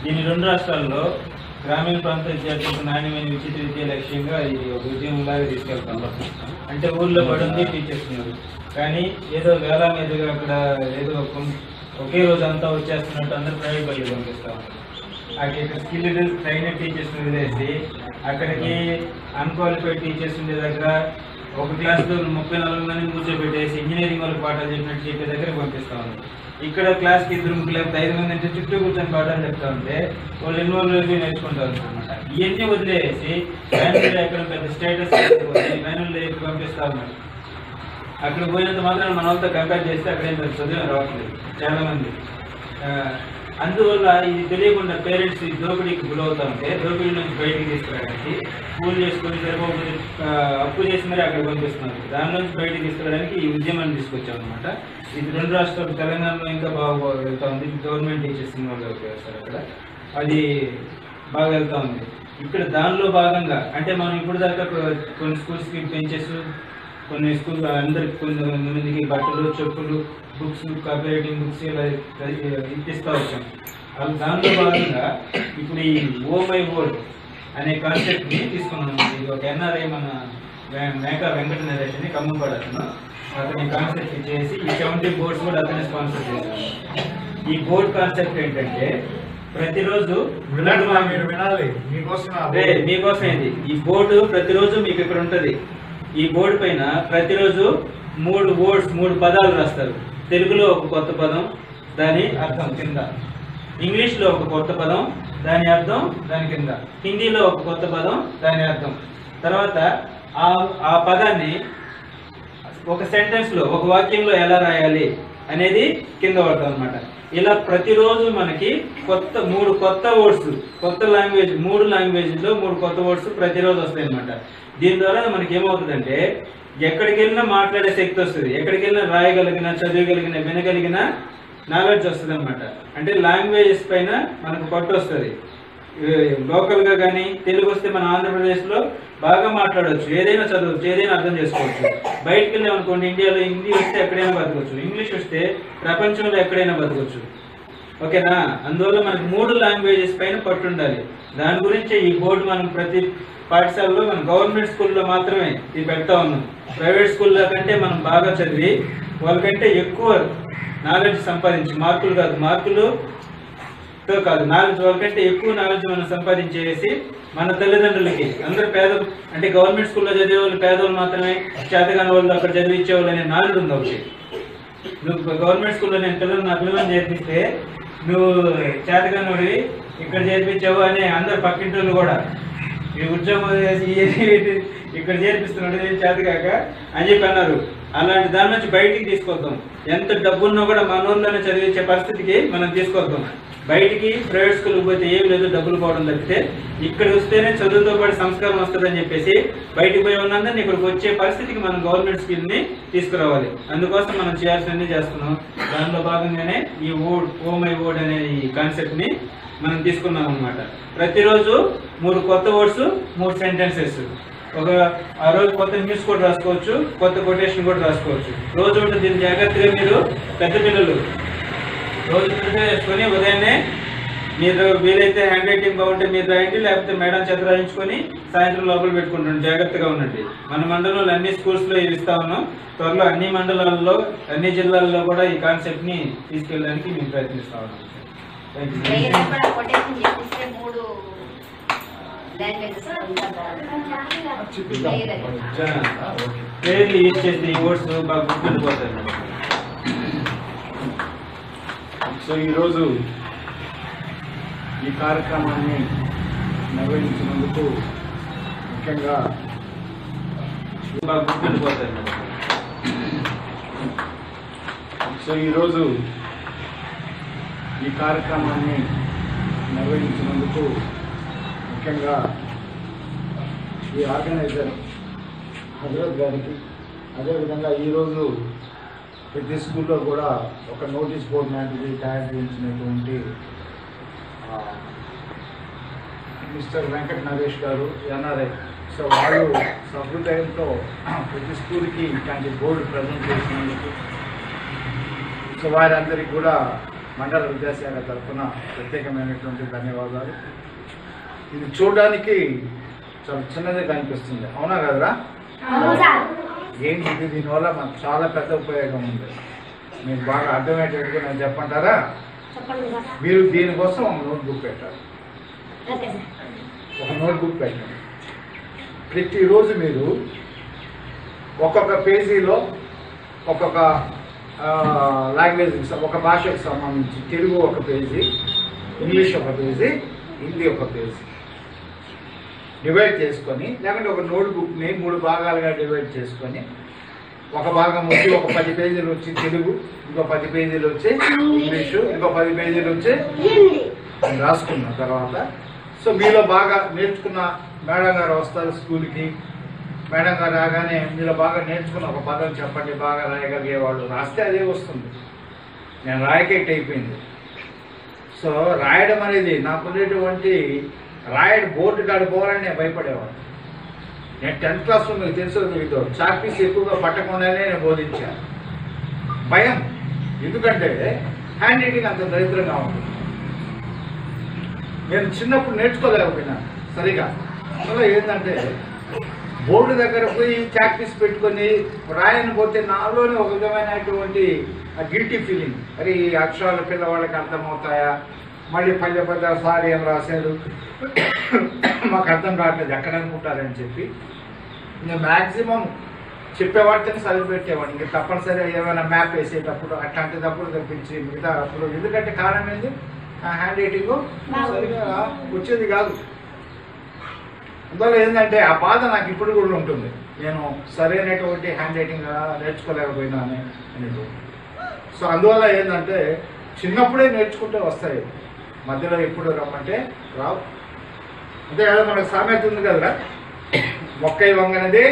దీని రెండు రాష్ట్రాల్లో గ్రామీణ ప్రాంత విద్యార్థులకు నాణ్యమైన ఉచిత విద్య లక్ష్యంగా ఇది ఒక ఉద్యమంలాగా తీసుకెళ్తాం అంటే ఊర్లో పడింది టీచర్స్ ఉన్నారు కానీ ఏదో వేల మీదుగా అక్కడ ఏదో కొం- ఒకే రోజు అంతా వచ్చేస్తున్నట్టు అందరూ ప్రైవేట్ బడికి పంపిస్తాం అక్కడ ఇక్కడ స్కిల్డ్ ట్రైన్ టీచర్స్ వదిలేసి అక్కడికి అన్క్వాలిఫైడ్ టీచర్స్ ఉండే దగ్గర ఒక క్లాస్లో ముప్పై నలభై మంది కూర్చోబెట్టేసి ఇంజనీరింగ్ వాళ్ళకి పాఠాలు చెప్పినట్టు చెప్పే దగ్గర పంపిస్తా ఉన్నాం ఇక్కడ క్లాస్కి ఇద్దరు ముగ్గురు లేకపోతే ఐదు మంది అంటే చుట్టూ కూర్చొని పాఠాలు చెప్తా ఉంటే వాళ్ళు ఇన్వాల్వ్ అయిపోయి నేర్చుకుంటారు అనమాట ఇవన్నీ వదిలేసి ఫ్యామిలీలో ఎక్కడ పెద్ద స్టేటస్ ఫ్యామిలీలో ఎక్కడ పంపిస్తా ఉన్నారు అక్కడ పోయినంత మాత్రం మన వాళ్ళతో కంపేర్ చేస్తే అక్కడ ఏం పెద్ద చదువు రావట్లేదు చాలా మంది ఆ, అందువల్ల ఇది తెలియకుండా పేరెంట్స్ ఈ దోపిడీకి గురవుతా ఉంటే దోపిడీ నుంచి బయటికి తీసుకురావడానికి స్కూల్ చేసుకొని సరిపోతే అప్పు చేసి మరి అక్కడ పంపిస్తున్నారు దాని నుంచి బయటికి తీసుకురావడానికి ఈ ఉద్యమాన్ని తీసుకొచ్చాం అనమాట ఇది రెండు రాష్ట్రాలు తెలంగాణలో ఇంకా బాగా వెళ్తా ఉంది గవర్నమెంట్ టీచర్స్ ఇన్వాల్వ్ అయిపోయారు అక్కడ అది బాగా వెళ్తా ఉంది ఇక్కడ దానిలో భాగంగా అంటే మనం ఇప్పుడు దాకా కొ- కొన్ని స్కూల్స్కి పెంచెస్ కొన్ని స్కూల్ అందరికి కొన్ని మందికి బట్టలు చెప్పులు బుక్స్ కాపీరైటింగ్ బుక్స్ ఇలా ఇప్పిస్తూ వచ్చాం అది దాంట్లో భాగంగా ఇప్పుడు ఈ ఓ మై వర్డ్ అనే కాన్సెప్ట్ని తీసుకున్నాం ఇది ఒక ఎన్ఆర్ఐ మన వే- మేకా వెంకట నరేష్ అని ఖమ్మంపాడు అతను అతని కాన్సెప్ట్ చేసి ఈ సెవెంటీ బోర్డ్స్ కూడా అతనే స్పాన్సర్ చేశారు ఈ బోర్డ్ కాన్సెప్ట్ ఏంటంటే ప్రతిరోజు వినండి మా మీరు వినాలి మీకోసం ఆ అదే మీకోసం ఇది ఈ బోర్డు ప్రతిరోజు మీకు ఇక్కడ ఉంటది ఈ బోర్డు పైన ప్రతిరోజు మూడు వర్డ్స్ మూడు పదాలు రాస్తారు తెలుగులో ఒక కొత్త పదం దాని అర్థం కింద ఇంగ్లీష్ లో ఒక కొత్త పదం దాని అర్థం దాని కింద హిందీలో ఒక కొత్త పదం దాని అర్థం తర్వాత ఆ ఆ పదాన్ని ఒక సెంటెన్స్ లో ఒక వాక్యంలో ఎలా రాయాలి అనేది కింద పడతాం అనమాట ఇలా ప్రతిరోజు మనకి కొత్త మూడు కొత్త వర్డ్స్ కొత్త లాంగ్వేజ్ మూడు లాంగ్వేజ్ లో మూడు కొత్త వర్డ్స్ ప్రతిరోజు వస్తాయి అనమాట దీని ద్వారా మనకి ఏమవుతుందంటే ఎక్కడికి వెళ్ళినా మాట్లాడే శక్తి వస్తుంది ఎక్కడికి వెళ్ళినా రాయగలిగిన చదవగలిగిన వినగలిగిన నాలెడ్జ్ వస్తుంది అనమాట అంటే లాంగ్వేజెస్ పైన మనకు పట్టు వస్తుంది లోకల్ గా కానీ తెలుగు వస్తే మన ఆంధ్రప్రదేశ్ లో బాగా మాట్లాడవచ్చు ఏదైనా చదవచ్చు ఏదైనా అర్థం చేసుకోవచ్చు బయటకు వెళ్ళాం అనుకోండి ఇండియాలో హిందీ వస్తే ఎక్కడైనా బతకవచ్చు ఇంగ్లీష్ వస్తే ప్రపంచంలో ఎక్కడైనా బతకవచ్చు ఓకేనా అందువల్ల మనకి మూడు లాంగ్వేజెస్ పైన పట్టు ఉండాలి దాని గురించి ఈ బోర్డు మనం ప్రతి పాఠశాలలో మనం గవర్నమెంట్ స్కూల్లో మాత్రమే ఇది పెడతా ఉన్నాం ప్రైవేట్ స్కూల్లో కంటే మనం బాగా చదివి వాళ్ళకంటే ఎక్కువ నాలెడ్జ్ సంపాదించి మార్కులు కాదు మార్కులు తో కాదు నాలెడ్జ్ వాళ్ళకంటే ఎక్కువ నాలెడ్జ్ మనం సంపాదించేసి మన తల్లిదండ్రులకి అందరు పేద అంటే గవర్నమెంట్ స్కూల్లో చదివే వాళ్ళు పేదవాళ్ళు మాత్రమే చేతగాని వాళ్ళు అక్కడ చదివించే వాళ్ళు అనే నాలెడ్జ్ ఉంది ఒకటి నువ్వు గవర్నమెంట్ స్కూల్లో నేను పిల్లలు నా పిల్లలను చేర్పిస్తే నువ్వు చేతగానోడివి ఇక్కడ చేర్పించావు అని అందరు పక్కింటి వాళ్ళు కూడా ఈ ఉద్యోగం చేసి ఈ- ఇక్కడ చేర్పిస్తున్నాడు ఏం చేత కాక అని చెప్పి అన్నారు అలాంటి దాని నుంచి బయటికి తీసుకొద్దాం ఎంత డబ్బున్నా కూడా మన ఊర్లోనే చదివించే పరిస్థితికి మనం తీసుకొద్దాం బయటికి ప్రైవేట్ స్కూల్కి పోతే ఏం లేదు డబ్బులు పోవడం తప్పితే ఇక్కడ వస్తేనే చదువుతో పాటు సంస్కారం వస్తుందని చెప్పేసి బయటికి పోయి ఉన్నందరినీ ఇక్కడికి వచ్చే పరిస్థితికి మనం గవర్నమెంట్ స్కూల్ని తీసుకురావాలి అందుకోసం మనం చేయాల్సినవి చేస్తున్నాం దానిలో భాగంగానే ఈ ఓడ్ ఓ మై ఓడ్ అనే ఈ కాన్సెప్ట్ని మనం తీసుకున్నాం అనమాట ప్రతిరోజు మూడు కొత్త వర్డ్స్ మూడు సెంటెన్సెస్ ఒక ఆ రోజు కొత్త న్యూస్ కూడా రాసుకోవచ్చు కొత్త కొటేషన్ కూడా రాసుకోవచ్చు రోజు ఉంటుంది దీన్ని జాగ్రత్తగా మీరు పెద్ద పిల్లలు రోజు ప్రిపేర్ చేసుకొని ఉదయాన్నే మీరు వీలైతే హ్యాండ్ రైటింగ్ బాగుంటే మీరు రాయండి లేకపోతే మేడం చేత రాయించుకొని సాయంత్రం లోపల పెట్టుకుంటుండండి జాగ్రత్తగా ఉండండి మన మండలంలో అన్ని స్కూల్స్లో ఇవి ఇస్తా ఉన్నాం త్వరలో అన్ని మండలాల్లో అన్ని జిల్లాల్లో కూడా ఈ కాన్సెప్ట్ని తీసుకెళ్ళడానికి మేము ప్రయత్నిస్తా ఉన్నాం థ్యాంక్ యూ వేరే కూడా కొటేషన్ చెప్పిస్తే మూడు లాంగ్వేజెస్ పేర్లు యూజ్ చేస్తే ఈ వర్డ్స్ బాగా గుర్తుండిపోతాయి మేడం సో ఈరోజు ఈ కార్యక్రమాన్ని నిర్వహించినందుకు ముఖ్యంగా బాగా గుర్తుండిపోతాయి మేడం సో ఈరోజు ఈ కార్యక్రమాన్ని నిర్వహించినందుకు ముఖ్యంగా ఈ ఆర్గనైజర్ హజరత్ గారికి అదేవిధంగా ఈరోజు ప్రతి స్కూల్లో కూడా ఒక నోటీస్ బోర్డు లాంటిది తయారు చేయించినటువంటి ఆ, మిస్టర్ వెంకట నరేష్ గారు ఎన్ఆర్ఐ సో వాళ్ళు సహృదయంతో ప్రతి స్కూల్కి ఇట్లాంటి బోర్డు ప్రజెంట్ చేసినందుకు సో వారందరికీ కూడా మండల విద్యాశాఖ తరఫున ప్రత్యేకమైనటువంటి ధన్యవాదాలు ఇది చూడడానికి చాలా చిన్నది కనిపిస్తుంది అవునా కదరా ఏంటి ఇది దీనివల్ల మనకు చాలా పెద్ద ఉపయోగం ఉంది మీకు బాగా అర్థమయ్యేటట్టుగా నేను చెప్పంటారా చెప్పండి సార్ మీరు దీనికోసం ఒక నోట్బుక్ పెట్టాలి ఓకే సార్ ఒక నోట్బుక్ పెట్టండి ప్రతిరోజు మీరు ఒక్కొక్క పేజీలో ఒక్కొక్క లాంగ్వేజ్ ఒక భాషకు సంబంధించి తెలుగు ఒక పేజీ ఇంగ్లీష్ ఒక పేజీ హిందీ ఒక పేజీ డివైడ్ చేసుకొని లేకుంటే ఒక నోట్బుక్ని మూడు భాగాలుగా డివైడ్ చేసుకొని ఒక భాగం వచ్చి ఒక పది పేజీలు వచ్చి తెలుగు ఇంకో పది పేజీలు వచ్చి ఇంగ్లీషు ఇంకో పది పేజీలు వచ్చి హిందీ అని రాసుకున్న తర్వాత సో మీలో బాగా నేర్చుకున్న మేడం గారు వస్తారు స్కూల్కి మేడం గారు రాగానే మీలో బాగా నేర్చుకున్న ఒక పదం చెప్పండి బాగా రాయగలిగే వాళ్ళు రాస్తే అదే వస్తుంది నేను రాయకెట్ అయిపోయింది సో రాయడం అనేది నాకు ఉండేటువంటి రాయడం బోర్డు కాడి పోవాలని నేను భయపడేవాడు నేను టెన్త్ క్లాస్ మీకు తెలుసు మీకు చాక్పీస్ ఎక్కువగా పట్టకుండానే నేను బోధించాను భయం ఎందుకంటే హ్యాండ్ రైటింగ్ అంత దరిద్రంగా ఉంటుంది నేను చిన్నప్పుడు నేర్చుకోలేకపోయినాను సరిగా అందులో ఏంటంటే బోర్డు దగ్గర పోయి చాక్పీస్ పెట్టుకొని రాయని పోతే నాలోనే ఒక విధమైనటువంటి గిల్టీ ఫీలింగ్ మరి ఈ అక్షరాలు పిల్లవాళ్ళకి అర్థమవుతాయా మళ్ళీ పల్లె పల్లె సారి ఏం రాశారు మాకు అర్థం కావట్లేదు ఎక్కడ అనుకుంటారని చెప్పి ఇంకా మ్యాక్సిమం చెప్పేవాడిని చదివి పెట్టేవాడు ఇంకా తప్పనిసరిగా ఏమైనా మ్యాప్ వేసేటప్పుడు అట్లాంటిదప్పుడు తెప్పించి మిగతా అప్పుడు ఎందుకంటే కారణం ఏంది ఆ హ్యాండ్ రైటింగ్ సరిగా వచ్చేది కాదు అందువల్ల ఏంటంటే ఆ బాధ నాకు ఇప్పుడు కూడా ఉంటుంది నేను సరైనటువంటి హ్యాండ్ రైటింగ్ నేర్చుకోలేకపోయినాను అనేది సో అందువల్ల ఏంటంటే చిన్నప్పుడే నేర్చుకుంటే వస్తాయి మధ్యలో ఎప్పుడు రమ్మంటే రావు అంతే కదా మనకు సామెత ఉంది కదరా మొక్కై వంగనది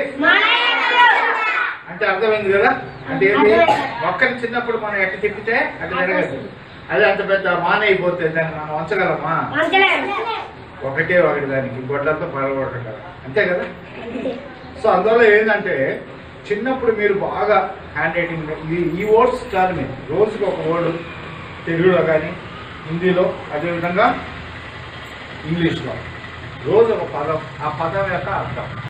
అంటే అర్థమైంది కదా అంటే ఏంటి మొక్కని చిన్నప్పుడు మనం ఎట్ట తిప్పితే అట్లా జరగదు అదే అంత పెద్ద మాన అయిపోతే దాన్ని మనం ఉంచగలమా ఒకటే ఒకటి దానికి గొడ్డలతో పగలగొట్టగల అంతే కదా సో అందువల్ల ఏంటంటే చిన్నప్పుడు మీరు బాగా హ్యాండ్ రైటింగ్ ఈ ఈ వర్డ్స్ చాలు మీరు రోజుకి ఒక వర్డ్ తెలుగులో కానీ హిందీలో అదేవిధంగా ఇంగ్లీష్లో రోజు ఒక పదం ఆ పదం యొక్క అర్థం